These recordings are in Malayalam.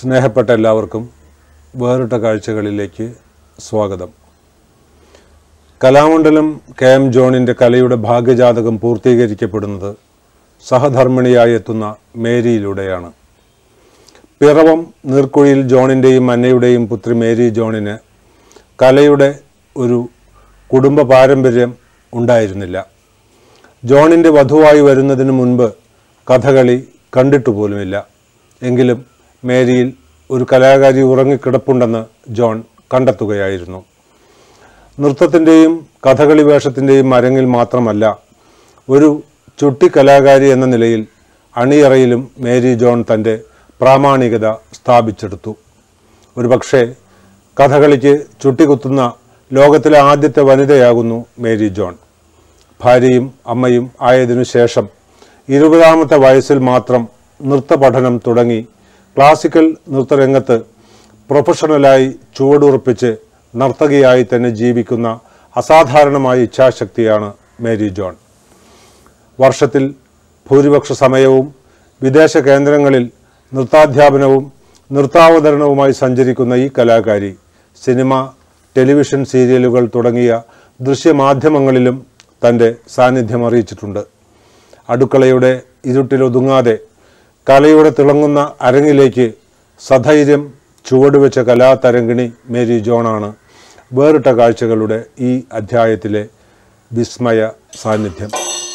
സ്നേഹപ്പെട്ട എല്ലാവർക്കും വേറിട്ട കാഴ്ചകളിലേക്ക് സ്വാഗതം കലാമണ്ഡലം കെ എം ജോണിൻ്റെ കലയുടെ ഭാഗ്യജാതകം പൂർത്തീകരിക്കപ്പെടുന്നത് സഹധർമ്മിണിയായി എത്തുന്ന മേരിയിലൂടെയാണ് പിറവം നീർക്കുഴിയിൽ ജോണിൻ്റെയും അന്നയുടെയും പുത്രി മേരി ജോണിന് കലയുടെ ഒരു കുടുംബ പാരമ്പര്യം ഉണ്ടായിരുന്നില്ല ജോണിൻ്റെ വധുവായി വരുന്നതിന് മുൻപ് കഥകളി കണ്ടിട്ടു പോലുമില്ല എങ്കിലും മേരിയിൽ ഒരു കലാകാരി ഉറങ്ങിക്കിടപ്പുണ്ടെന്ന് ജോൺ കണ്ടെത്തുകയായിരുന്നു നൃത്തത്തിൻ്റെയും കഥകളി വേഷത്തിൻ്റെയും അരങ്ങിൽ മാത്രമല്ല ഒരു ചുട്ടി കലാകാരി എന്ന നിലയിൽ അണിയറയിലും മേരി ജോൺ തൻ്റെ പ്രാമാണികത സ്ഥാപിച്ചെടുത്തു ഒരുപക്ഷേ കഥകളിക്ക് ചുട്ടികുത്തുന്ന ലോകത്തിലെ ആദ്യത്തെ വനിതയാകുന്നു മേരി ജോൺ ഭാര്യയും അമ്മയും ആയതിനു ശേഷം ഇരുപതാമത്തെ വയസ്സിൽ മാത്രം നൃത്ത പഠനം തുടങ്ങി ക്ലാസിക്കൽ നൃത്തരംഗത്ത് പ്രൊഫഷണലായി ചുവടുറപ്പിച്ച് നർത്തകിയായി തന്നെ ജീവിക്കുന്ന അസാധാരണമായ ഇച്ഛാശക്തിയാണ് മേരി ജോൺ വർഷത്തിൽ ഭൂരിപക്ഷ സമയവും വിദേശ കേന്ദ്രങ്ങളിൽ നൃത്താധ്യാപനവും നൃത്താവതരണവുമായി സഞ്ചരിക്കുന്ന ഈ കലാകാരി സിനിമ ടെലിവിഷൻ സീരിയലുകൾ തുടങ്ങിയ ദൃശ്യമാധ്യമങ്ങളിലും തൻ്റെ സാന്നിധ്യം അറിയിച്ചിട്ടുണ്ട് അടുക്കളയുടെ ഇരുട്ടിലൊതുങ്ങാതെ കലയുടെ തിളങ്ങുന്ന അരങ്ങിലേക്ക് സധൈര്യം ചുവടുവെച്ച കലാതരംഗിണി മേരി ജോണാണ് വേറിട്ട കാഴ്ചകളുടെ ഈ അധ്യായത്തിലെ വിസ്മയ സാന്നിധ്യം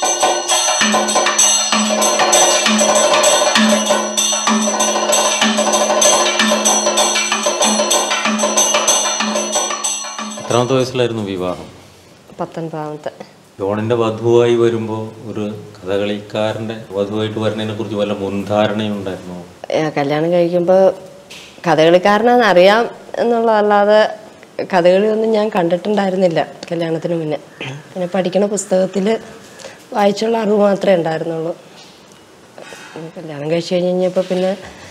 എത്രാമത്തെ വയസ്സിലായിരുന്നു വിവാഹം പത്തൊൻപതാമത്തെ ജോണിന്റെ വധുവായി വരുമ്പോൾ ഒരു കഥകളിക്കാരന്റെ വധുവായിട്ട് വരുന്നതിനെ കുറിച്ച് വല്ല മുൻധാരണയുണ്ടായിരുന്നോ ഏ, കല്യാണം കഴിക്കുമ്പോൾ കഥകളിക്കാരനാന്ന് അറിയാം എന്നുള്ളതല്ലാതെ കഥകളിയൊന്നും ഞാൻ കണ്ടിട്ടുണ്ടായിരുന്നില്ല കല്യാണത്തിന് മുന്നേ പിന്നെ പഠിക്കണ പുസ്തകത്തിൽ വായിച്ചുള്ള അറിവ് മാത്രമേ ഉണ്ടായിരുന്നുള്ളൂ ഉം, കല്യാണം കഴിച്ച് കഴിഞ്ഞ് കഴിഞ്ഞപ്പോൾ പിന്നെ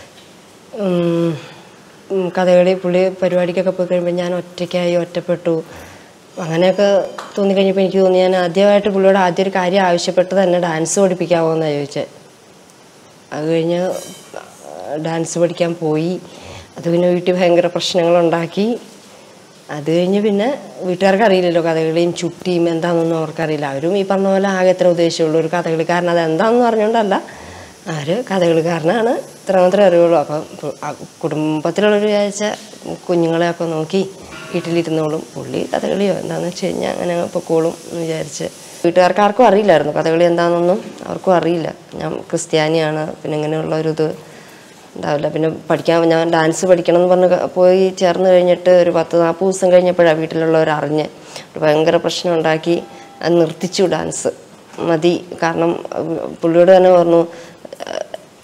ഉം, ഉം, കഥകളി പുള്ളി പരിപാടിക്കൊക്കെ പോയി കഴിയുമ്പോൾ ഞാൻ ഒറ്റയ്ക്കായി ഒറ്റപ്പെട്ടു അങ്ങനെയൊക്കെ തോന്നിക്കഴിഞ്ഞപ്പോൾ എനിക്ക് തോന്നി ഞാൻ ആദ്യമായിട്ട് പുള്ളിയോട് ആദ്യം ഒരു കാര്യം ആവശ്യപ്പെട്ടത് എന്നെ ഡാൻസ് പഠിപ്പിക്കാമോ എന്നാണ് ചോദിച്ചത് അത് കഴിഞ്ഞ് ഡാൻസ് പഠിക്കാൻ പോയി അത് പിന്നെ വീട്ടിൽ ഭയങ്കര പ്രശ്നങ്ങളുണ്ടാക്കി അത് കഴിഞ്ഞ് പിന്നെ വീട്ടുകാർക്ക് അറിയില്ലല്ലോ കഥകളിയും ചുട്ടിയും എന്താണെന്നൊന്നും അവർക്കറിയില്ല അവരും ഈ പറഞ്ഞ പോലെ ആകെ എത്ര ഉദ്ദേശമുള്ളൂ ഒരു കഥകളിക്കാരൻ അത് എന്താണെന്ന് പറഞ്ഞുകൊണ്ടല്ല അവർ കഥകളിക്കാരനാണ് ഇത്ര മാത്രമേ അറിയുള്ളൂ അപ്പം പു- ആ കുടുംബത്തിലുള്ളൊരു വിചാരിച്ച കുഞ്ഞുങ്ങളെയൊക്കെ നോക്കി വീട്ടിലിരുന്നോളും പുള്ളി കഥകളിയോ എന്താണെന്ന് വെച്ച് കഴിഞ്ഞാൽ അങ്ങനെ അങ്ങ് പൊക്കോളും എന്ന് വിചാരിച്ച് വീട്ടുകാർക്ക് ആർക്കും അറിയില്ലായിരുന്നു കഥകളി എന്താണെന്നൊന്നും അവർക്കും അറിയില്ല ഞാൻ ക്രിസ്ത്യാനിയാണ് പിന്നെ ഇങ്ങനെയുള്ള ഒരു ഇത് ഉണ്ടാവില്ല പിന്നെ പഠിക്കാൻ ഞാൻ ഡാൻസ് പഠിക്കണം എന്ന് പറഞ്ഞ് ക- പോയി ചേർന്ന് കഴിഞ്ഞിട്ട് ഒരു പത്ത് നാൽപ്പത് ദിവസം കഴിഞ്ഞപ്പോഴാണ് വീട്ടിലുള്ളവർ അറിഞ്ഞ് ഒരു ഭയങ്കര പ്രശ്നം ഉണ്ടാക്കി അത് നിർത്തിച്ചു ഡാൻസ് മതി കാരണം അഹ് പുള്ളിയോട് തന്നെ പറഞ്ഞു "ഏഹ്,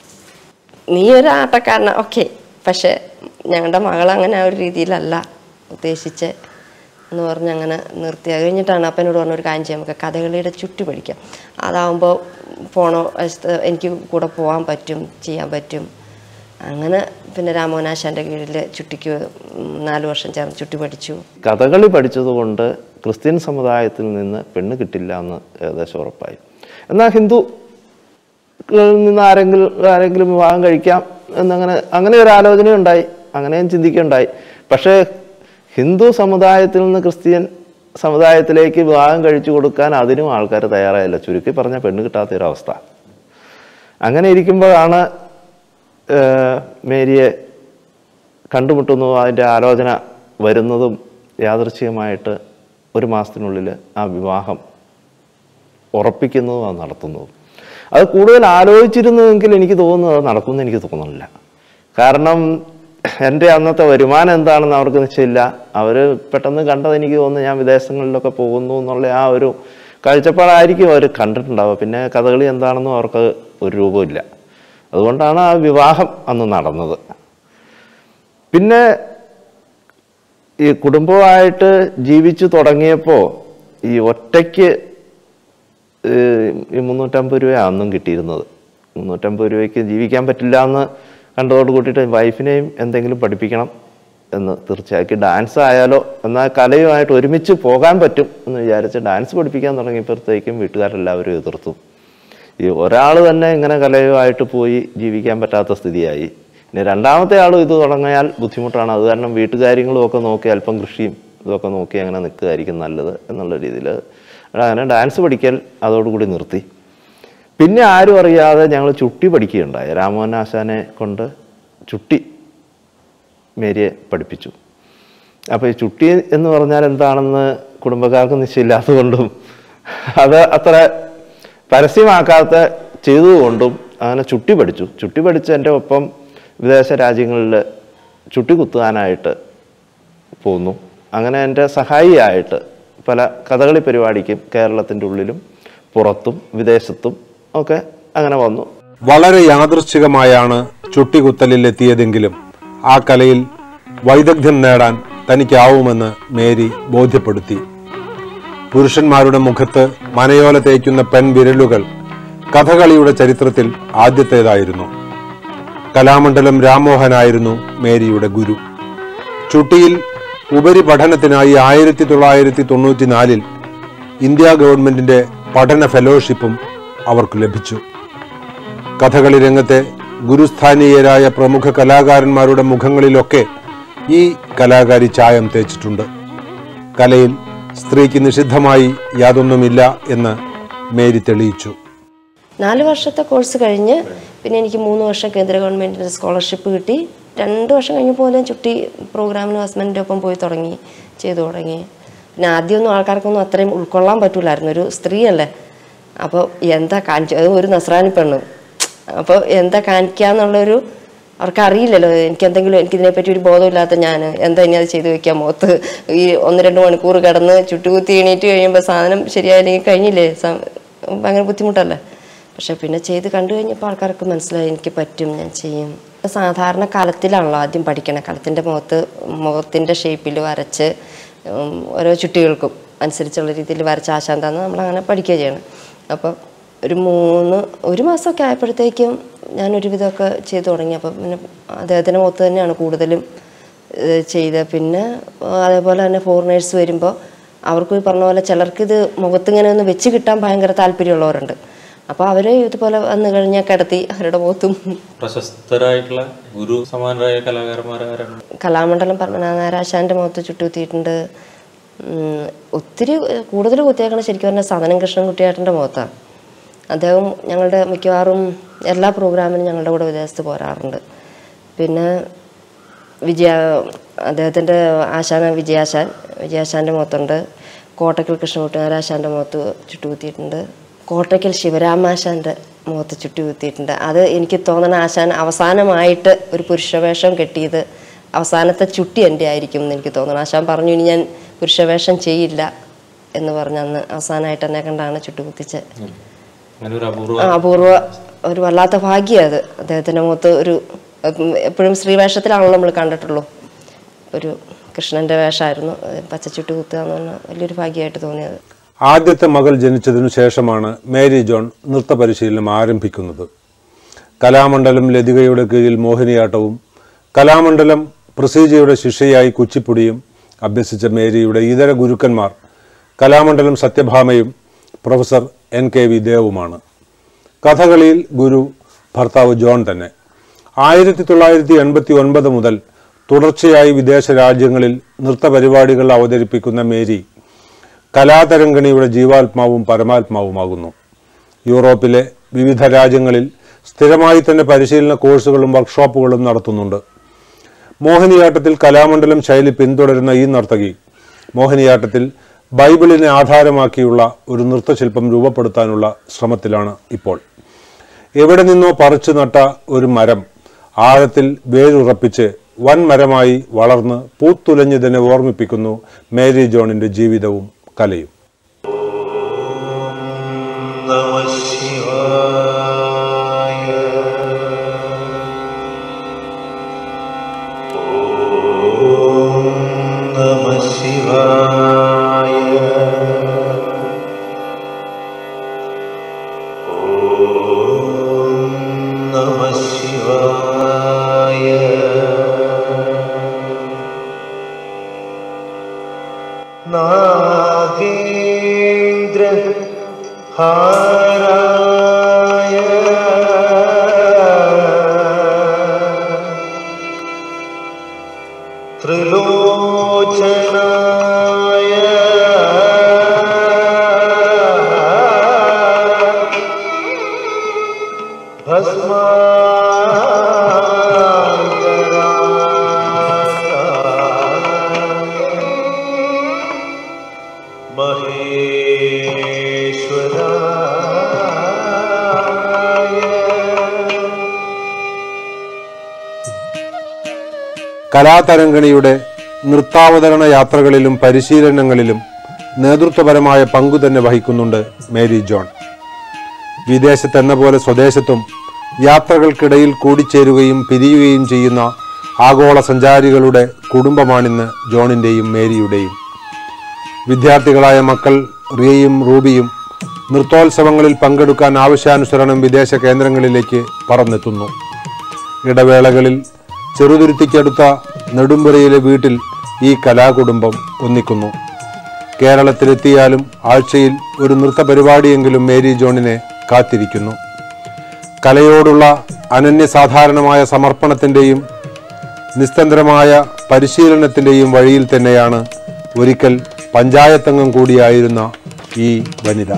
നീ ഒരു ആട്ടക്കാരന ഓക്കെ പക്ഷെ ഞങ്ങളുടെ മകൾ അങ്ങനെ ആ ഒരു രീതിയിലല്ല ഉദ്ദേശിച്ച് എന്ന് പറഞ്ഞ് അങ്ങനെ നിർത്തി അത് കഴിഞ്ഞിട്ടാണ് അപ്പനോട് പറഞ്ഞ ഒരു കാര്യം ചെയ്യാം നമുക്ക് കഥകളിയുടെ ചുറ്റി പഠിക്കാം അതാവുമ്പോൾ പോണോ വശത്ത് എനിക്ക് കൂടെ പോകാൻ പറ്റും ചെയ്യാൻ പറ്റും അങ്ങനെ പിന്നെ രാമോനാശാൻ്റെ കീഴിൽ ചുട്ടിക്ക് ഉം നാല് വർഷം ചേർന്ന് ചുട്ടി പഠിച്ചു കഥകളി പഠിച്ചതുകൊണ്ട് ക്രിസ്ത്യൻ സമുദായത്തിൽ നിന്ന് പെണ്ണ് കിട്ടില്ല എന്ന് ഏകദേശം ഉറപ്പായി എന്നാൽ ഹിന്ദു നിന്ന് ആരെങ്കിലും ആരെങ്കിലും വിവാഹം കഴിക്കാം എന്നങ്ങനെ അങ്ങനെ ഒരു ആലോചന ഉണ്ടായി അങ്ങനെയും ചിന്തിക്കുകയുണ്ടായി പക്ഷേ ഹിന്ദു സമുദായത്തിൽ നിന്ന് ക്രിസ്ത്യൻ സമുദായത്തിലേക്ക് വിവാഹം കഴിച്ചു കൊടുക്കാൻ അതിനും ആൾക്കാർ തയ്യാറായില്ല ചുരുക്കി പറഞ്ഞ പെണ്ണ് കിട്ടാത്ത ഒരു അവസ്ഥ അങ്ങനെ ഇരിക്കുമ്പോഴാണ് ഏഹ്, മേരിയെ കണ്ടുമുട്ടുന്നു അതിൻ്റെ ആലോചന വരുന്നതും യാദൃച്ഛികമായിട്ട് ഒരു മാസത്തിനുള്ളിൽ ആ വിവാഹം ഉറപ്പിക്കുന്നതും അത് നടത്തുന്നതും അത് കൂടുതൽ ആലോചിച്ചിരുന്നുവെങ്കിൽ എനിക്ക് തോന്നുന്നത് അത് നടക്കുമെന്ന് എനിക്ക് തോന്നുന്നില്ല കാരണം എൻ്റെ അന്നത്തെ വരുമാനം എന്താണെന്ന് അവർക്ക് നിശ്ചയമില്ല അവർ പെട്ടെന്ന് കണ്ടത് എനിക്ക് തോന്നുന്നു ഞാൻ വിദേശങ്ങളിലൊക്കെ പോകുന്നു എന്നുള്ള ആ ഒരു കാഴ്ചപ്പാടായിരിക്കും അവർ കണ്ടിട്ടുണ്ടാവുക പിന്നെ കഥകളി എന്താണെന്നും അവർക്ക് ഒരു രൂപമില്ല അതുകൊണ്ടാണ് ആ വിവാഹം അന്ന് നടന്നത് പിന്നെ ഈ കുടുംബമായിട്ട് ജീവിച്ചു തുടങ്ങിയപ്പോൾ ഈ ഒറ്റയ്ക്ക് ഏഹ് ഈ മുന്നൂറ്റമ്പത് രൂപ അന്നും കിട്ടിയിരുന്നത് മുന്നൂറ്റമ്പത് രൂപയ്ക്ക് ജീവിക്കാൻ പറ്റില്ല എന്ന് കണ്ടതോട് കൂട്ടിയിട്ട് വൈഫിനെയും എന്തെങ്കിലും പഠിപ്പിക്കണം എന്ന് തീർച്ചയാക്കി ഡാൻസ് ആയാലോ എന്നാൽ കലയുമായിട്ട് ഒരുമിച്ച് പോകാൻ പറ്റും എന്ന് വിചാരിച്ച് ഡാൻസ് പഠിപ്പിക്കാൻ തുടങ്ങിയപ്പോഴത്തേക്കും വീട്ടുകാരെല്ലാവരും എതിർത്തു ഈ ഒരാൾ തന്നെ ഇങ്ങനെ കലയുമായിട്ട് പോയി ജീവിക്കാൻ പറ്റാത്ത സ്ഥിതിയായി ഇനി രണ്ടാമത്തെ ആളും ഇത് തുടങ്ങിയാൽ ബുദ്ധിമുട്ടാണ് അത് കാരണം വീട്ടുകാര്യങ്ങളും ഒക്കെ നോക്കി അല്പം കൃഷിയും ഇതൊക്കെ നോക്കി അങ്ങനെ നിൽക്കുകയായിരിക്കും നല്ലത് എന്നുള്ള രീതിയിൽ അങ്ങനെ ഡാൻസ് പഠിക്കൽ അതോടുകൂടി നിർത്തി പിന്നെ ആരും അറിയാതെ ഞങ്ങൾ ചുട്ടി പഠിക്കുകയുണ്ടായി രാമോഹൻ ആശാനെ കൊണ്ട് ചുട്ടി മേരിയെ പഠിപ്പിച്ചു അപ്പോൾ ഈ ചുട്ടി എന്ന് പറഞ്ഞാൽ എന്താണെന്ന് കുടുംബക്കാർക്ക് നിശ്ചയമില്ലാത്തതുകൊണ്ടും അത് അത്ര പരസ്യമാക്കാത്ത ചെയ്തതുകൊണ്ടും അങ്ങനെ ചുട്ടി പഠിച്ചു ചുട്ടി പഠിച്ച് എൻ്റെ ഒപ്പം വിദേശ രാജ്യങ്ങളിൽ ചുട്ടി കുത്താനായിട്ട് പോന്നു അങ്ങനെ എൻ്റെ സഹായിയായിട്ട് പല കഥകളി പരിപാടിക്കും കേരളത്തിൻ്റെ ഉള്ളിലും പുറത്തും വിദേശത്തും ഒക്കെ അങ്ങനെ വന്നു വളരെ യാദൃശ്ചികമായാണ് ചുട്ടികുത്തലിൽ എത്തിയതെങ്കിലും ആ കലയിൽ വൈദഗ്ധ്യം നേടാൻ തനിക്കാവുമെന്ന് മേരി ബോധ്യപ്പെടുത്തി പുരുഷന്മാരുടെ മുഖത്ത് മനയോല തേക്കുന്ന പെൺവിരലുകൾ കഥകളിയുടെ ചരിത്രത്തിൽ ആദ്യത്തേതായിരുന്നു കലാമണ്ഡലം രാമോഹനായിരുന്നു മേരിയുടെ ഗുരു ചുട്ടിയിൽ ഉപരിപഠനത്തിനായി ആയിരത്തി തൊള്ളായിരത്തി തൊണ്ണൂറ്റിനാലിൽ ഇന്ത്യ ഗവൺമെന്റിന്റെ പഠന ഫെലോഷിപ്പും അവർക്ക് ലഭിച്ചു കഥകളി രംഗത്തെ ഗുരുസ്ഥാനീയരായ പ്രമുഖ കലാകാരന്മാരുടെ മുഖങ്ങളിലൊക്കെ ഈ കലാകാരി ചായം തേച്ചിട്ടുണ്ട് കലയിൽ സ്ത്രീക്ക് നിഷിദ്ധമായി യാതൊന്നുമില്ല എന്ന് മേരി തെളിയിച്ചു നാല് വർഷത്തെ കോഴ്സ് കഴിഞ്ഞ് പിന്നെ എനിക്ക് മൂന്ന് വർഷം കേന്ദ്ര ഗവൺമെൻറ്റിൻ്റെ സ്കോളർഷിപ്പ് കിട്ടി രണ്ട് വർഷം കഴിഞ്ഞപ്പോൾ ഞാൻ ചുട്ടി പ്രോഗ്രാമിന് ഹസ്ബൻഡിൻ്റെ ഒപ്പം പോയി തുടങ്ങി ചെയ്തു തുടങ്ങി പിന്നെ ആദ്യമൊന്നും ആൾക്കാർക്കൊന്നും അത്രയും ഉൾക്കൊള്ളാൻ പറ്റൂലായിരുന്നു ഒരു സ്ത്രീയല്ലേ അപ്പോൾ എന്താ കാണിച്ചു അത് ഒരു നസ്രാനി പെണ്ണ് അപ്പോൾ എന്താ കാണിക്കുക എന്നുള്ളൊരു അവർക്ക് അറിയില്ലല്ലോ എനിക്ക് എന്തെങ്കിലും എനിക്ക് ഇതിനെപ്പറ്റി ഒരു ബോധമില്ലാത്ത ഞാൻ എന്താ ഇനി അത് ചെയ്തു വെക്കാം മുഖത്ത് ഈ ഒന്ന് രണ്ട് മണിക്കൂർ കിടന്ന് ചുട്ടുകുത്തി എണീറ്റ് കഴിയുമ്പോൾ സാധനം ശരിയായില്ലെങ്കിൽ കഴിഞ്ഞില്ലേ സ- ഭയങ്കര ബുദ്ധിമുട്ടല്ലേ പക്ഷെ പിന്നെ ചെയ്ത് കണ്ടു കഴിഞ്ഞപ്പോൾ ആൾക്കാർക്ക് മനസ്സിലായി എനിക്ക് പറ്റും ഞാൻ ചെയ്യും സാധാരണ കലത്തിലാണല്ലോ ആദ്യം പഠിക്കണേ കലത്തിൻ്റെ മുഖത്ത് മുഖത്തിൻ്റെ ഷേപ്പിൽ വരച്ച് ഉം, ഓരോ ചുട്ടികൾക്കും അനുസരിച്ചുള്ള രീതിയിൽ വരച്ച് ആശാൻ തന്ന് നമ്മളങ്ങനെ പഠിക്കുക ചെയ്യണം അപ്പോൾ ഒരു മൂന്ന് ഒരു മാസമൊക്കെ ആയപ്പോഴത്തേക്കും ഞാൻ ഒരുവിധമൊക്കെ ചെയ്തു തുടങ്ങി അപ്പം പിന്നെ അദ്ദേഹത്തിൻ്റെ മുഖത്ത് തന്നെയാണ് കൂടുതലും ഏഹ് ചെയ്ത് പിന്നെ അതേപോലെ തന്നെ ഫോറിനേഴ്സ് വരുമ്പോൾ അവർക്ക് ഈ പറഞ്ഞ പോലെ ചിലർക്ക് ഇത് മുഖത്തിങ്ങനെ ഒന്ന് വെച്ച് കിട്ടാൻ ഭയങ്കര താല്പര്യമുള്ളവരുണ്ട് അപ്പോൾ അവർ ഇതുപോലെ വന്നു കഴിഞ്ഞാൽ കിടത്തി അവരുടെ മുഖത്തും പ്രശസ്തരായിട്ടുള്ള ഗുരു സമാനരായ കലാകാരന്മാരാരാണ് കലാമണ്ഡലം പത്മനാഭനാരാശാൻ്റെ മുഖത്ത് ചുട്ടുകുത്തിയിട്ടുണ്ട് ഉം, ഒത്തിരി കൂടുതൽ കുത്തിയേക്കണ ശരിക്കും പറഞ്ഞാൽ സദനം കൃഷ്ണൻകുട്ടിയേട്ടൻ്റെ മുഖത്താണ് അദ്ദേഹം ഞങ്ങളുടെ മിക്കവാറും എല്ലാ പ്രോഗ്രാമിനും ഞങ്ങളുടെ കൂടെ വിദേശത്ത് പോരാറുണ്ട് പിന്നെ വിജയ അദ്ദേഹത്തിൻ്റെ ആശാന വിജയാശാൻ വിജയാശാൻ്റെ മുഖത്തുണ്ട് കോട്ടക്കൽ കൃഷ്ണകുട്ടിനാരാശാൻ്റെ മുഖത്ത് ചുട്ടുകുത്തിയിട്ടുണ്ട് കോട്ടയ്ക്കൽ ശിവരാമാശാൻ്റെ മുഖത്ത് ചുട്ടുകുത്തിയിട്ടുണ്ട് അത് എനിക്ക് തോന്നണ ആശാൻ അവസാനമായിട്ട് ഒരു പുരുഷവേഷം കെട്ടിയത് അവസാനത്തെ ചുട്ടി എൻ്റെ ആയിരിക്കും എന്ന് എനിക്ക് തോന്നണം ആശാൻ പറഞ്ഞു ഇനി ഞാൻ പുരുഷവേഷം ചെയ്യില്ല എന്ന് പറഞ്ഞ് അന്ന് അവസാനമായിട്ട് എന്നെ കണ്ടാണ് ചുട്ടുകുത്തിച്ചത് അങ്ങനെ ഒരു അപൂർവ ആ, അപൂർവ ഒരു വല്ലാത്ത ഭാഗ്യം അത് അദ്ദേഹത്തിൻ്റെ മുഖത്ത് ഒരു എപ്പോഴും സ്ത്രീവേഷത്തിലാണല്ലോ നമ്മൾ കണ്ടിട്ടുള്ളൂ ഒരു കൃഷ്ണൻ്റെ വേഷമായിരുന്നു പച്ചച്ചുട്ട് കുത്തുക എന്ന് പറഞ്ഞാൽ വലിയൊരു ഭാഗ്യമായിട്ട് തോന്നിയത് ആദ്യത്തെ മകൾ ജനിച്ചതിനു ശേഷമാണ് മേരി ജോൺ നൃത്ത പരിശീലനം ആരംഭിക്കുന്നത് കലാമണ്ഡലം ലതികയുടെ കീഴിൽ മോഹിനിയാട്ടവും കലാമണ്ഡലം പ്രസീജയുടെ ശിഷ്യയായി കുച്ചിപ്പുടിയും അഭ്യസിച്ച മേരിയുടെ ഇതര ഗുരുക്കന്മാർ കലാമണ്ഡലം സത്യഭാമയും പ്രൊഫസർ എൻ കെ വി ദേവുമാണ് കഥകളിയിൽ ഗുരു ഭർത്താവ് ജോൺ തന്നെ ആയിരത്തി തൊള്ളായിരത്തി എൺപത്തി ഒൻപത് മുതൽ തുടർച്ചയായി വിദേശ രാജ്യങ്ങളിൽ നൃത്തപരിപാടികൾ അവതരിപ്പിക്കുന്ന മേരി കലാതരംഗണിയുടെ ജീവാത്മാവും പരമാത്മാവുമാകുന്നു യൂറോപ്പിലെ വിവിധ രാജ്യങ്ങളിൽ സ്ഥിരമായി തന്നെ പരിശീലന കോഴ്സുകളും വർക്ക്ഷോപ്പുകളും നടത്തുന്നുണ്ട് മോഹിനിയാട്ടത്തിൽ കലാമണ്ഡലം ശൈലി പിന്തുടരുന്ന ഈ നർത്തകി മോഹിനിയാട്ടത്തിൽ ബൈബിളിനെ ആധാരമാക്കിയുള്ള ഒരു നൃത്തശില്പം രൂപപ്പെടുത്താനുള്ള ശ്രമത്തിലാണ് ഇപ്പോൾ എവിടെ നിന്നോ പറിച്ചു നട്ട ഒരു മരം ആഴത്തിൽ വേരുറപ്പിച്ച് വൻ മരമായി വളർന്ന് പൂത്തുലഞ്ഞതിനെ ഓർമ്മിപ്പിക്കുന്നു മേരി ജോണിന്റെ ജീവിതവും കലയും നമഃ ശിവായ ഓം നമഃ ശിവായ ഓം നമഃ ശിവായ നാഗേന്ദ്ര ഹാരായ ത്രിലോചനായ മഹേശ്വരായ കലാതരംഗിണിയുടെ നൃത്താവതരണ യാത്രകളിലും പരിശീലനങ്ങളിലും നേതൃത്വപരമായ പങ്കു തന്നെ വഹിക്കുന്നുണ്ട് മേരി ജോൺ വിദേശത്തെന്ന പോലെ സ്വദേശത്തും യാത്രകൾക്കിടയിൽ കൂടിച്ചേരുകയും പിരിയുകയും ചെയ്യുന്ന ആഗോള സഞ്ചാരികളുടെ കുടുംബമാണിന്ന് ജോണിൻ്റെയും മേരിയുടെയും വിദ്യാർത്ഥികളായ മക്കൾ റിയയും റൂബിയും നൃത്തോത്സവങ്ങളിൽ പങ്കെടുക്കാൻ ആവശ്യാനുസരണം വിദേശ കേന്ദ്രങ്ങളിലേക്ക് പറന്നെത്തുന്നു ഇടവേളകളിൽ ചെറുതുരുത്തിക്കടുത്ത നെടുമ്പുറയിലെ വീട്ടിൽ ഈ കലാകുടുംബം ഒന്നിക്കുന്നു കേരളത്തിലെത്തിയാലും ആഴ്ചയിൽ ഒരു നൃത്ത പരിപാടിയെങ്കിലും മേരി ജോണിനെ കാത്തിരിക്കുന്നു കലയോടുള്ള അനന്യസാധാരണമായ സമർപ്പണത്തിൻ്റെയും നിസ്തന്ത്രമായ പരിശീലനത്തിൻ്റെയും വഴിയിൽ തന്നെയാണ് ഒരിക്കൽ പഞ്ചായത്തംഗം കൂടിയായിരുന്ന ഈ വനിത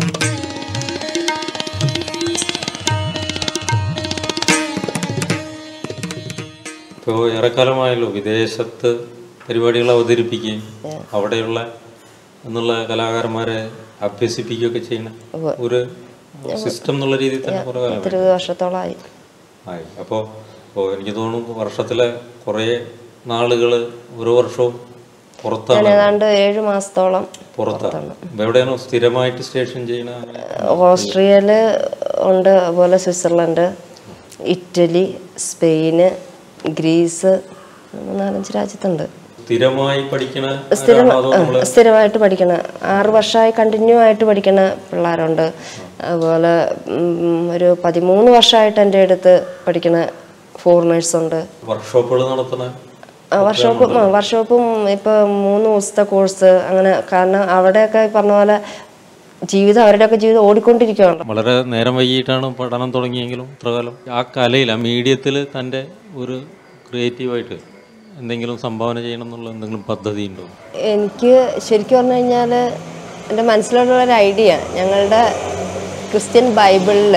ഇപ്പോൾ ഏറെക്കാലമായല്ലോ വിദേശത്ത് പരിപാടികൾ അവതരിപ്പിക്കുകയും അവിടെയുള്ള എന്നുള്ള കലാകാരന്മാരെ അഭ്യസിപ്പിക്കുകയൊക്കെ ചെയ്യണ ഒരു സിസ്റ്റം എന്നുള്ള രീതിയിൽ തന്നെ കുറേ കാലം ഇരുപത് വർഷത്തോളമായി ആയി അപ്പോൾ ഇപ്പോൾ എനിക്ക് തോന്നുന്നു വർഷത്തിലെ കുറേ നാളുകൾ ഓരോ വർഷവും ഞാൻ പുറത്താണ് ഏതാണ്ട് ഏഴ് മാസത്തോളം പുറത്താണ് ഇപ്പൊ എവിടെയാണോ സ്ഥിരമായിട്ട് സ്റ്റേഷൻ ചെയ്യണ അങ്ങനെ? ഓസ്ട്രിയയില് ഉണ്ട് അതുപോലെ സ്വിറ്റ്സർലൻഡ് ഇറ്റലി സ്പെയിന് ഗ്രീസ് നാലഞ്ച് രാജ്യത്തുണ്ട് സ്ഥിരമായി പഠിക്കണ സ്ഥിരം ആരാണോ അതോ ആ, നമ്മള് സ്ഥിരമായിട്ട് പഠിക്കണ ആറ് വർഷമായി കണ്ടിന്യൂ ആയിട്ട് പഠിക്കണ പിള്ളേരുണ്ട് അതുപോലെ ഉം, ഒരു പതിമൂന്ന് വർഷമായിട്ട് എൻ്റെ അടുത്ത് പഠിക്കണ ഫോറിനേഴ്സ് ഉണ്ട് വർക്ക്ഷോപ്പുകൾ നടത്തുന്ന ആ, വർക്ക്ഷോപ്പും ആ, വർക്ക്ഷോപ്പും ഇപ്പോൾ മൂന്ന് ദിവസത്തെ കോഴ്സ് അങ്ങനെ കാരണം അവിടെയൊക്കെ ഈ പറഞ്ഞ പോലെ ജീവിതം അവരുടെയൊക്കെ ജീവിതം ഓടിക്കൊണ്ടിരിക്കുകയാണല്ലോ വളരെ നേരം വൈകിട്ടാണ് പഠനം തുടങ്ങിയെങ്കിലും ഇത്രകാലം ആ കലയിൽ ആ മീഡിയത്തിൽ തൻ്റെ ഒരു ക്രിയേറ്റീവായിട്ട് എന്തെങ്കിലും സംഭാവന ചെയ്യണം എന്നുള്ള എന്തെങ്കിലും പദ്ധതി ഉണ്ടോ എനിക്ക് ശരിക്കും പറഞ്ഞു കഴിഞ്ഞാൽ എൻ്റെ മനസ്സിലുള്ള ഒരു ഐഡിയ ഞങ്ങളുടെ ക്രിസ്ത്യൻ ബൈബിളിൽ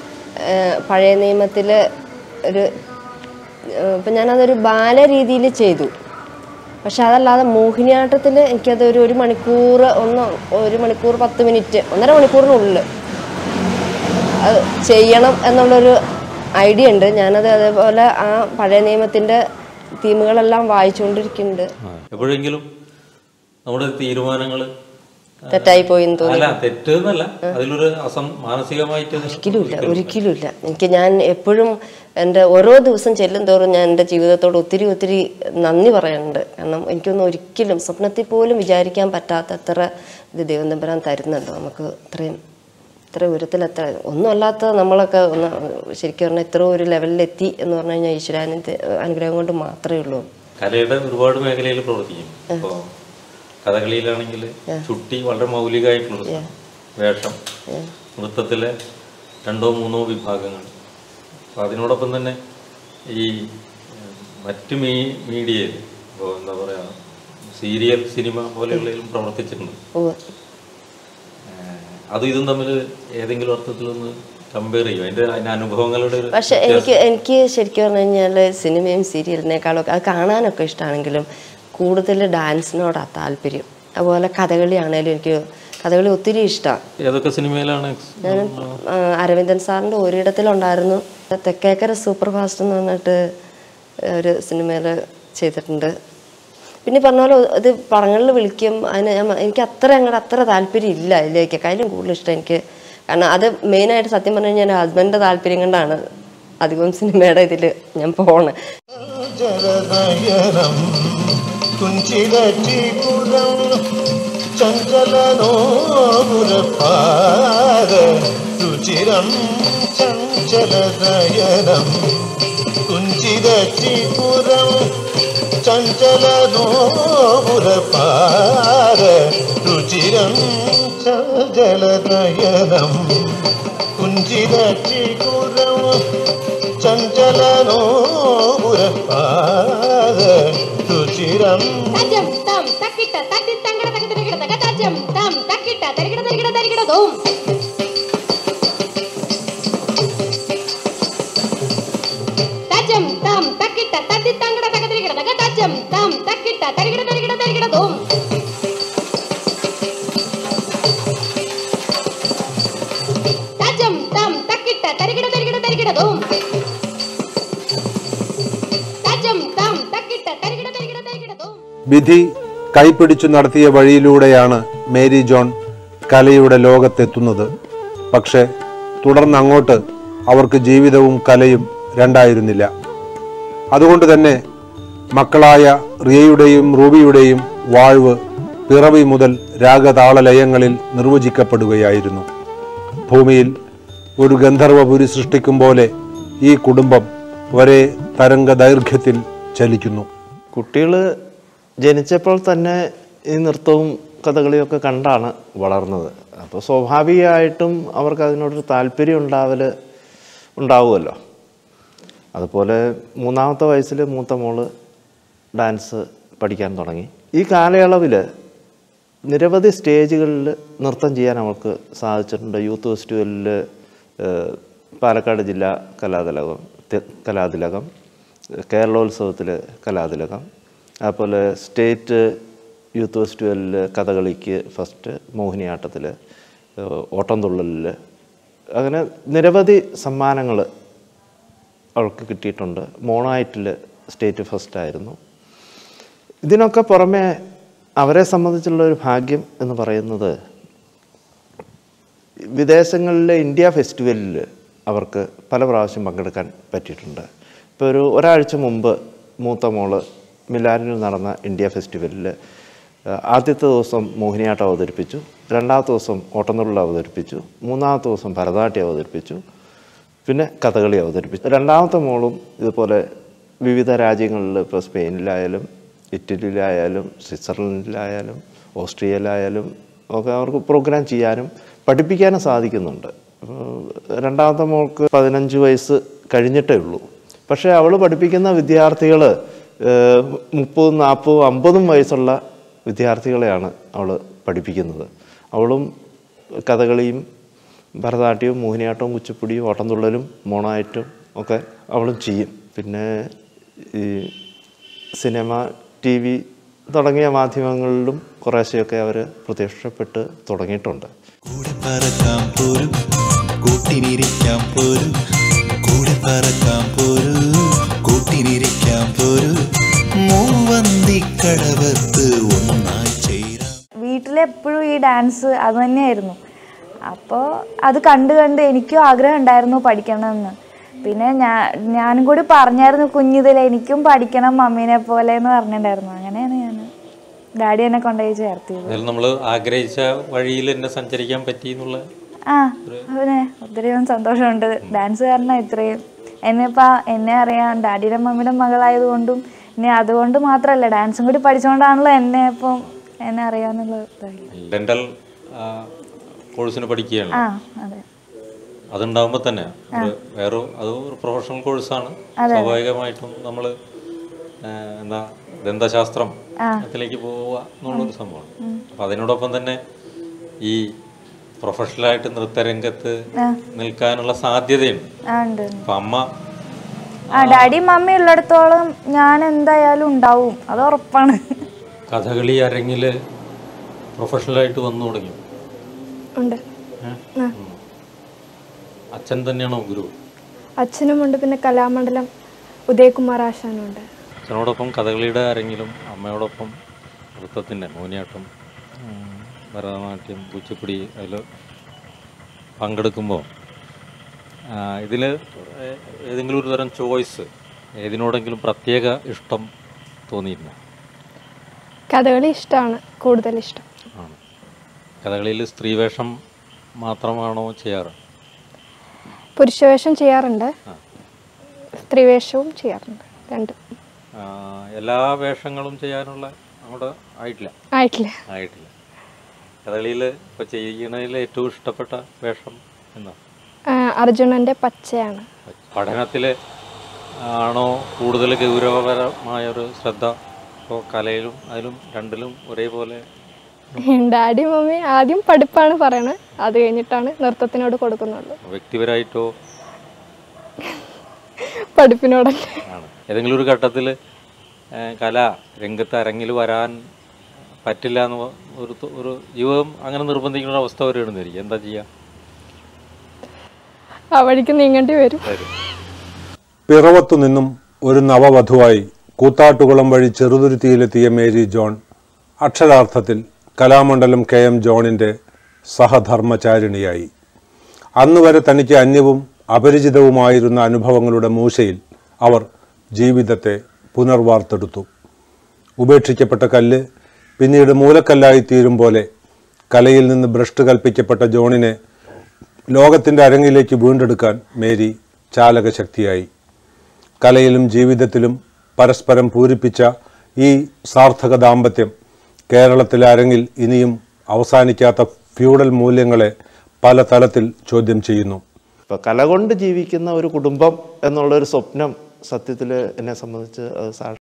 പഴയ നിയമത്തിൽ ഒരു ഇപ്പം ഞാനതൊരു ബാലരീതിയിൽ ചെയ്തു പക്ഷെ അതല്ലാതെ മോഹിനിയാട്ടത്തിൽ എനിക്കത് ഒരു ഒരു മണിക്കൂർ ഒന്ന് ഒരു മണിക്കൂർ പത്ത് മിനിറ്റ് ഒന്നര മണിക്കൂറിനുള്ളിൽ അത് ചെയ്യണം എന്നുള്ളൊരു ഐഡിയ ഉണ്ട് ഞാനത് അതേപോലെ ആ പഴയ നിയമത്തിൻ്റെ തീമുകളെല്ലാം വായിച്ചുകൊണ്ടിരിക്കുന്നുണ്ട് ആ, എപ്പോഴെങ്കിലും നമ്മുടെ തീരുമാനങ്ങൾ തെറ്റായി പോയി എന്ന് തോന്നി അല്ല തെറ്റ് എന്നല്ല അതിലൊരു അസം മാനസികമായിട്ട് ഒരിക്കലുമില്ല ഒരിക്കലുമില്ല എനിക്ക് ഞാൻ എപ്പോഴും എൻ്റെ ഓരോ ദിവസം ചെല്ലും തോറും ഞാൻ എൻ്റെ ജീവിതത്തോട് ഒത്തിരി ഒത്തിരി നന്ദി പറയാനുണ്ട് കാരണം എനിക്കൊന്നും ഒരിക്കലും സ്വപ്നത്തിൽ പോലും വിചാരിക്കാൻ പറ്റാത്തത്ര ഇത് ദൈവം തമ്പുരാൻ തരുന്നുണ്ട് നമുക്ക് ഇത്രയും ഇത്ര ഉയരത്തിലെത്ര ഒന്നുമല്ലാത്ത നമ്മളൊക്കെ ഒന്ന് ശരിക്കും പറഞ്ഞാൽ ഇത്ര ഒരു ലെവലിലെത്തി എന്ന് പറഞ്ഞു കഴിഞ്ഞാൽ ഈശ്വരാനത്തെ അനുഗ്രഹം കൊണ്ട് മാത്രമേ ഉള്ളൂ കലയുടെ ഒരുപാട് മേഖലയിൽ പ്രവർത്തിക്കും ഇപ്പോൾ കഥകളിയിലാണെങ്കിൽ ചുട്ടി വളരെ മൗലികമായിട്ടുള്ള വേഷം നൃത്തത്തിലെ രണ്ടോ മൂന്നോ വിഭാഗങ്ങൾ അപ്പോൾ അതിനോടൊപ്പം തന്നെ ഈ ഉം, മറ്റ് മീ മീഡിയയിൽ ഇപ്പോൾ എന്താ പറയുക സീരിയൽ സിനിമ പോലെയുള്ളതിലും പ്രവർത്തിച്ചിട്ടുണ്ട് ഉവ്വ്. ഏഹ്, അതും ഇതും തമ്മിൽ ഏതെങ്കിലും അർത്ഥത്തിലൊന്ന് കമ്പയർ ചെയ്യും അതിൻ്റെ അതിൻ്റെ അനുഭവങ്ങളുടെ ഒരു പക്ഷെ എനിക്ക് എനിക്ക് ശരിക്കും പറഞ്ഞു കഴിഞ്ഞാൽ സിനിമയും സീരിയലിനേക്കാളും ഒക്കെ അത് കാണാനൊക്കെ ഇഷ്ടമാണെങ്കിലും കൂടുതൽ ഡാൻസിനോടാണ് താല്പര്യം അതുപോലെ കഥകളി ആണേലും എനിക്ക് കഥകളി ഒത്തിരി ഇഷ്ടമാണ് ഏതൊക്കെ സിനിമയിലാണ് ഞാൻ ആ, അരവിന്ദൻ സാറിൻ്റെ ഒരിടത്തിലുണ്ടായിരുന്നു തെക്കേക്കര സൂപ്പർ ഫാസ്റ്റ് എന്ന് പറഞ്ഞിട്ട് ഒരു സിനിമയിൽ ചെയ്തിട്ടുണ്ട് പിന്നെ ഈ പറഞ്ഞ പോലെ ഇത് പടങ്ങളിൽ വിളിക്കും അതിന് ഞാൻ- എനിക്ക് അത്ര അങ്ങോട്ട് അത്ര താല്പര്യം ഇല്ല അതിലേക്ക് അതിലും കൂടുതൽ ഇഷ്ടം എനിക്ക് കാരണം അത് മെയിനായിട്ട് സത്യം പറഞ്ഞു കഴിഞ്ഞാൽ ഹസ്ബൻഡിൻ്റെ താല്പര്യം കൊണ്ടാണ് അധികവും സിനിമയുടെ ഇതിൽ ഞാൻ പോണേ ജലനയനം കുഞ്ചിതചിപുരം ചഞ്ചലനോപുരപാദ രുചിരം ചഞ്ചലനയനം കുഞ്ചിതചിപുരം ചഞ്ചലനോപുരപാദ രുചിരം ചഞ്ചലനയനം കുഞ്ചിതചിപുരം ചഞ്ചലനോപുരപാദ രുചിര സുചിരം തജം തം തക്കിട്ട തട്ടി തങ്കട തക തരികിട തക തജം തം തക്കിട്ട തരികിട തരികിട തരികിട തോം തജം തം തക്കിട്ട തട്ടി തങ്കട തക തരികിട തക തജം തം തക്കിട്ട തരികിട തരികിട തരികിട തോം തജം തം തക്കിട്ട തരികിട തരികിട തരികിട തോം തജം തം തക്കിട്ട തരികിട തരികിട തരികിട തോം വിധി കൈപിടിച്ചു നടത്തിയ വഴിയിലൂടെയാണ് മേരി ജോൺ കലയുടെ ലോകത്തെത്തുന്നത് പക്ഷേ തുടർന്ന് അങ്ങോട്ട് അവർക്ക് ജീവിതവും കലയും രണ്ടായിരുന്നില്ല അതുകൊണ്ട് തന്നെ മക്കളായ റിയയുടെയും റൂബിയുടെയും വാഴ്വ് പിറവി മുതൽ രാഗതാളലയങ്ങളിൽ നിർവചിക്കപ്പെടുകയായിരുന്നു ഭൂമിയിൽ ഒരു ഗന്ധർവപുരി സൃഷ്ടിക്കും പോലെ ഈ കുടുംബം ഒരേ തരംഗ ദൈർഘ്യത്തിൽ ചലിക്കുന്നു കുട്ടികൾ ജനിച്ചപ്പോൾ തന്നെ ഈ നൃത്തവും കഥകളിയൊക്കെ കണ്ടാണ് വളർന്നത് അപ്പോൾ സ്വാഭാവികമായിട്ടും അവർക്ക് അതിനോടൊരു താല്പര്യം ഉണ്ടാവൽ ഉണ്ടാവുമല്ലോ അതുപോലെ മൂന്നാമത്തെ വയസ്സിൽ മൂത്ത മോള് ഡാൻസ് പഠിക്കാൻ തുടങ്ങി ഈ കാലയളവിൽ നിരവധി സ്റ്റേജുകളിൽ നൃത്തം ചെയ്യാൻ അവൾക്ക് സാധിച്ചിട്ടുണ്ട് യൂത്ത് ഫെസ്റ്റിവലിൽ പാലക്കാട് ജില്ലാ കലാതിലകം തി- കലാതിലകം കേരളോത്സവത്തിൽ കലാതിലകം അതുപോലെ സ്റ്റേറ്റ് യൂത്ത് ഫെസ്റ്റിവലിൽ കഥകളിക്ക് ഫസ്റ്റ് മോഹിനിയാട്ടത്തിൽ ഓട്ടംതുള്ളലിൽ അങ്ങനെ നിരവധി സമ്മാനങ്ങൾ അവൾക്ക് കിട്ടിയിട്ടുണ്ട് മോണായിട്ടിൽ സ്റ്റേറ്റ് ഫസ്റ്റ് ആയിരുന്നു ഇതിനൊക്കെ പുറമെ അവരെ സംബന്ധിച്ചുള്ള ഒരു ഭാഗ്യം എന്ന് പറയുന്നത് വിദേശങ്ങളിലെ ഇന്ത്യ ഫെസ്റ്റിവലിൽ അവർക്ക് പല പ്രാവശ്യം പങ്കെടുക്കാൻ പറ്റിയിട്ടുണ്ട് ഇപ്പോൾ ഒരു ഒരാഴ്ച മുമ്പ് മൂത്ത മോള് മിലാനിൽ നടന്ന ഇന്ത്യ ഫെസ്റ്റിവലിൽ ആദ്യത്തെ ദിവസം മോഹിനിയാട്ടം അവതരിപ്പിച്ചു രണ്ടാമത്തെ ദിവസം ഓട്ടംതുള്ളൽ അവതരിപ്പിച്ചു മൂന്നാമത്തെ ദിവസം ഭരതനാട്യം അവതരിപ്പിച്ചു പിന്നെ കഥകളി അവതരിപ്പിച്ചു രണ്ടാമത്തെ മോളും ഇതുപോലെ വിവിധ രാജ്യങ്ങളിൽ ഇപ്പോൾ സ്പെയിനിലായാലും ഇറ്റലിയിലായാലും സ്വിറ്റ്സർലൻഡിലായാലും ഓസ്ട്രിയയിലായാലും ഒക്കെ അവർക്ക് പ്രോഗ്രാം ചെയ്യാനും പഠിപ്പിക്കാനും സാധിക്കുന്നുണ്ട് അപ്പോൾ രണ്ടാമത്തെ മോൾക്ക് പതിനഞ്ച് വയസ്സ് കഴിഞ്ഞിട്ടേ ഉള്ളൂ പക്ഷേ അവൾ പഠിപ്പിക്കുന്ന വിദ്യാർത്ഥികൾ മുപ്പതും നാൽപ്പതും അമ്പതും വയസ്സുള്ള വിദ്യാർത്ഥികളെയാണ് അവൾ പഠിപ്പിക്കുന്നത് അവളും കഥകളിയും ഭരതനാട്യവും മോഹിനിയാട്ടവും കുച്ചിപ്പുടിയും ഓട്ടംതുള്ളലും മോണായിട്ടും ഒക്കെ അവളും ചെയ്യും പിന്നെ ഈ സിനിമ ടി വി തുടങ്ങിയ മാധ്യമങ്ങളിലും കുറേശ്ശെയൊക്കെ അവർ പ്രത്യക്ഷപ്പെട്ട് തുടങ്ങിയിട്ടുണ്ട് കൂടെ പറക്കാം പോരും കൂട്ടിനിരിക്കാം പോരും കൂടെ പറക്കാം പോരൂ കൂട്ടിനിരിക്കാം പോരൂ മൂവന്തിക്കടവത്ത് ഒന്നായി ചേരാം വീട്ടിലെപ്പോഴും ഈ ഡാൻസ് അത് തന്നെയായിരുന്നു അപ്പോൾ അത് കണ്ട് കണ്ട് എനിക്കും ആഗ്രഹം ഉണ്ടായിരുന്നു പഠിക്കണമെന്ന് പിന്നെ ഞാൻ ഞാനും കൂടി പറഞ്ഞായിരുന്നു കുഞ്ഞിതിൽ എനിക്കും പഠിക്കണം മമ്മീനെ പോലെ എന്ന് പറഞ്ഞിട്ടുണ്ടായിരുന്നു അങ്ങനെയാണ് ഞാൻ ഡാഡി എന്നെ കൊണ്ടുപോയി ചേർത്തിയത് അതിൽ നമ്മൾ ആഗ്രഹിച്ച വഴിയിൽ തന്നെ സഞ്ചരിക്കാൻ പറ്റി എന്നുള്ള ആ പിന്നെ ഒത്തിരി സന്തോഷമുണ്ട് ഡാൻസ് കാരണം ഇത്രയും എന്നെ ഇപ്പം എന്നെ അറിയാം ഡാഡിയുടെ മമ്മിയുടെ മകളായതുകൊണ്ടും ഇനി അതുകൊണ്ട് മാത്രമല്ല ഡാൻസും കൂടി പഠിച്ചുകൊണ്ടാണല്ലോ എന്നെ ഇപ്പം എന്നെ അറിയാന്നുള്ള ഇതായി ഡെന്റൽ കോഴ്സിന് പഠിക്കുകയാണ് ആ അതെ അതുണ്ടാകുമ്പോൾ തന്നെ ഒരു വേറെ അത് ഒരു പ്രൊഫഷണൽ കോഴ്സാണ് സ്വാഭാവികമായിട്ടും നമ്മൾ എന്താ ദന്തശാസ്ത്രം അതിലേക്ക് പോവുക എന്നുള്ളൊരു സംഭവമാണ് അപ്പം അതിനോടൊപ്പം തന്നെ ഈ പ്രൊഫഷണലായിട്ട് നൃത്തരംഗത്ത് നിൽക്കാനുള്ള സാധ്യതയുണ്ട് ആ ഉണ്ട് അപ്പം അമ്മ ആ ഡാഡി മമ്മി ഉള്ളിടത്തോളം ഞാൻ എന്തായാലും ഉണ്ടാവും അത് ഉറപ്പാണ് കഥകളി അരങ്ങിൽ പ്രൊഫഷണലായിട്ട് വന്നു തുടങ്ങി ഉണ്ട് അച്ഛൻ തന്നെയാണോ ഗുരു അച്ഛനുമുണ്ട് പിന്നെ കലാമണ്ഡലം ഉദയകുമാർ ആശാനുണ്ട് അച്ഛനോടൊപ്പം കഥകളിയുടെ അരങ്ങിലും അമ്മയോടൊപ്പം നൃത്തത്തിൻ്റെ മോഹിനിയാട്ടം ഉം, ഭരതനാട്യം കുച്ചിപ്പുടി അതിൽ പങ്കെടുക്കുമ്പോൾ ഇതിൽ ഏതെങ്കിലും ഒരു തരം ചോയ്സ് ഏതിനോടെങ്കിലും പ്രത്യേക ഇഷ്ടം തോന്നിയിരുന്നു കഥകളി ഇഷ്ടമാണ് കൂടുതൽ ഇഷ്ടം ആണ് കഥകളിയിൽ സ്ത്രീവേഷം മാത്രമാണോ ചെയ്യാറ് പുരുഷവേഷം ചെയ്യാറുണ്ട് സ്ത്രീവേഷവും ചെയ്യാറുണ്ട് രണ്ടും ആ, എല്ലാ വേഷങ്ങളും ചെയ്യാനുള്ള അങ്ങോട്ട് ആയിട്ടില്ല ആയിട്ടില്ല ആയിട്ടില്ല കഥകളിയിൽ ഇപ്പോൾ ചെയ്യണതിൽ ഏറ്റവും ഇഷ്ടപ്പെട്ട വേഷം എന്താ ആ, അർജുനന്റെ പച്ചയാണ് പഠനത്തിൽ ആണോ കൂടുതൽ ഗൗരവപരമായ ഒരു ശ്രദ്ധ അപ്പോൾ കലയിലും അതിലും രണ്ടിലും ഒരേപോലെ ഡാഡി മമ്മി ആദ്യം പഠിപ്പാണ് പറയണത് അത് കഴിഞ്ഞിട്ടാണ് നൃത്തത്തിനോട് കൊടുക്കുന്നുള്ളൂ വ്യക്തിപരമായിട്ടോ പഠിപ്പിനോടല്ല ആണ് ഏതെങ്കിലും ഒരു ഘട്ടത്തിൽ കല രംഗത്ത് അരങ്ങിൽ വരാൻ പറ്റില്ല എന്ന് പ- ഒരു ത- ഒരു ജീവിതം അങ്ങനെ നിർബന്ധിക്കുന്ന ഒരു അവസ്ഥ വരികയാണെന്നിരിക്കും എന്താ ചെയ്യുക ആ വഴിക്ക് നീങ്ങേണ്ടി വരും വരും പിറവത്തു നിന്നും ഒരു നവവധുവായി കൂത്താട്ടുകുളം വഴി ചെറുതുരുത്തിയിലെത്തിയ മേരി ജോൺ അക്ഷരാർത്ഥത്തിൽ കലാമണ്ഡലം കെ എം ജോണിൻ്റെ സഹധർമ്മചാരിണിയായി അന്ന് വരെ തനിക്ക് അന്യവും അപരിചിതവുമായിരുന്ന അനുഭവങ്ങളുടെ മൂശയിൽ അവർ ജീവിതത്തെ പുനർവാർത്തെടുത്തു ഉപേക്ഷിക്കപ്പെട്ട കല്ല് പിന്നീട് മൂലക്കല്ലായി തീരും പോലെ കലയിൽ നിന്ന് ഭ്രഷ്ട് കൽപ്പിക്കപ്പെട്ട ജോണിനെ ലോകത്തിൻ്റെ അരങ്ങിലേക്ക് വീണ്ടെടുക്കാൻ മേരി ചാലകശക്തിയായി കലയിലും ജീവിതത്തിലും പരസ്പരം പൂരിപ്പിച്ച ഈ സാർത്ഥക ദാമ്പത്യം കേരളത്തിലെ അരങ്ങിൽ ഇനിയും അവസാനിക്കാത്ത ഫ്യൂഡൽ മൂല്യങ്ങളെ പല തലത്തിൽ ചോദ്യം ചെയ്യുന്നു ഇപ്പൊ കല കൊണ്ട് ജീവിക്കുന്ന ഒരു കുടുംബം എന്നുള്ള ഒരു സ്വപ്നം സത്യത്തിൽ എന്നെ സംബന്ധിച്ച് അത് സാ